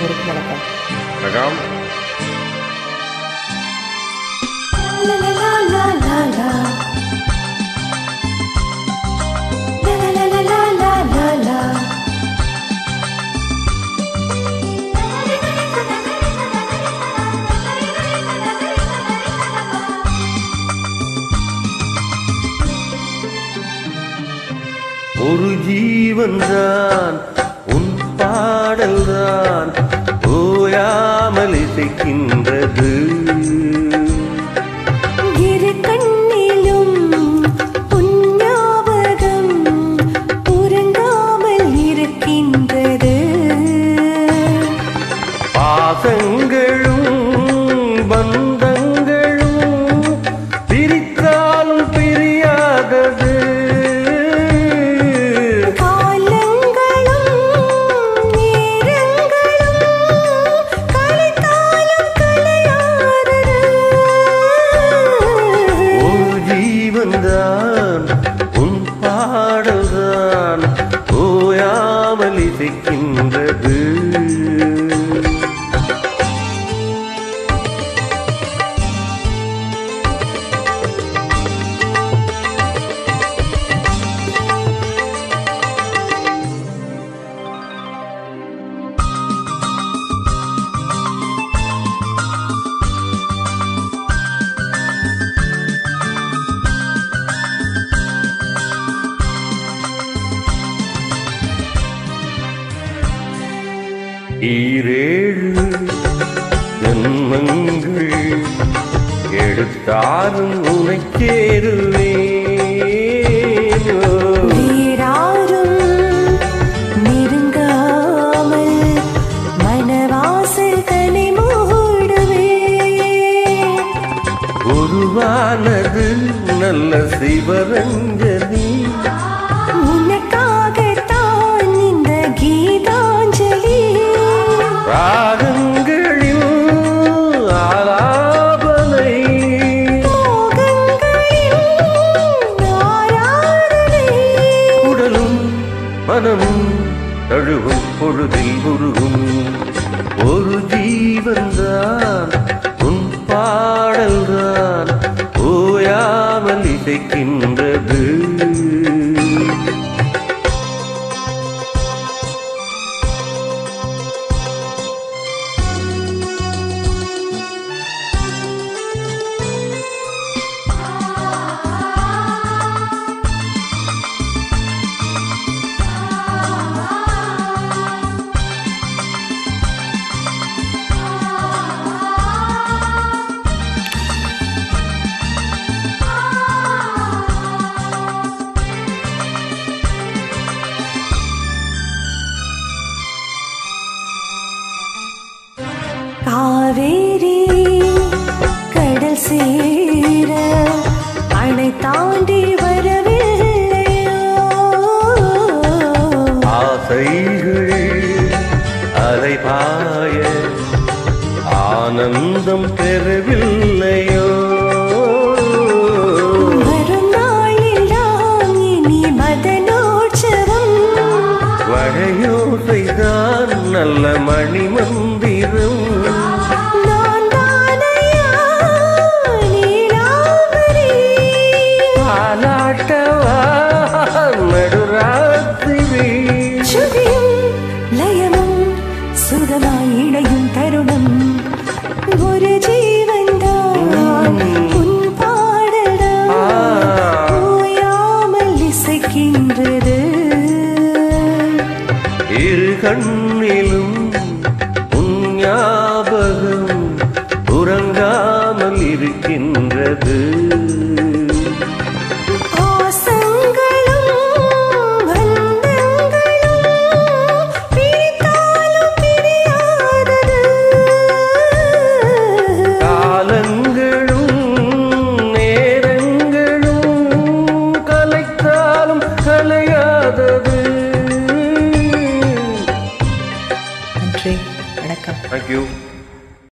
அனைவருக்கும் வணக்கம் வணக்கம் La la la la la la. La la la la la la la la. ஒரு ஜீவன்தான் உன் பாடல்தான் ஓயாமல் இசைக்கின்றது இரு கண்ணிலும் உன் ஞாபகம் உறங்காமல் இருக்கின்றது பாசங்களும் பந்தங்களும் பிரித்தாலும் பிரியாதது காலங்களும் நேரங்களும் கலைத்தாலும் கலையாதது ஒரு ஜீவன்தான் உன் பாடல்தான் ஓயாமல் இசைக்கின்றது ஈரேழு ஜன்மங்கள் எடுத்தாலும் உனக்கேறுவேன் வேறாரும் நெருங்காமல் மனவாசல் தனி மூடுவே உருவானது நல்ல சிவரஞ்சனி உனக்காகத்தான் இந்த கீதாஞ்சலி ராகங்களில் ஆலாபனை மோகங்களின் ஆராதனை உடலும் மனமும் தழுவும் பொழுதில் உருகும் ஒரு ஜீவன்தான் உன் பாடல்தான் ஓயாமல் இசைக்கின்றது காவேரி கடல் சேர அணை தாண்டி வரவில்லையோ ஆசைகள் அலைபாய ஆனந்தம் பெறவில்லையோ வரும் நாளெல்லாம் இனி மதனோற்சவம் வழையோசைதான் நல்ல மணிமந்திரம் நான் தானையா நீலாம்பரி பாலாட்டவா நடுராத்திரி சுதியும் லயமும் சுகமாய் இணையும் தருணம் ஒரு ஜீவன்தான் உன் பாடல்தான் ஓயாமல் இசைக்கின்றது இரு கண்ணிலும் உன் ஞாபகம் உறங்காமல் இருக்கின்றது பாசங்களும் பந்தங்களும் பிரித்தாலும் பிரியாதது காலங்களும் நேரங்களும் கலைத்தாலும் கலையாதது நன்றி வணக்கம் தேங்க்யூ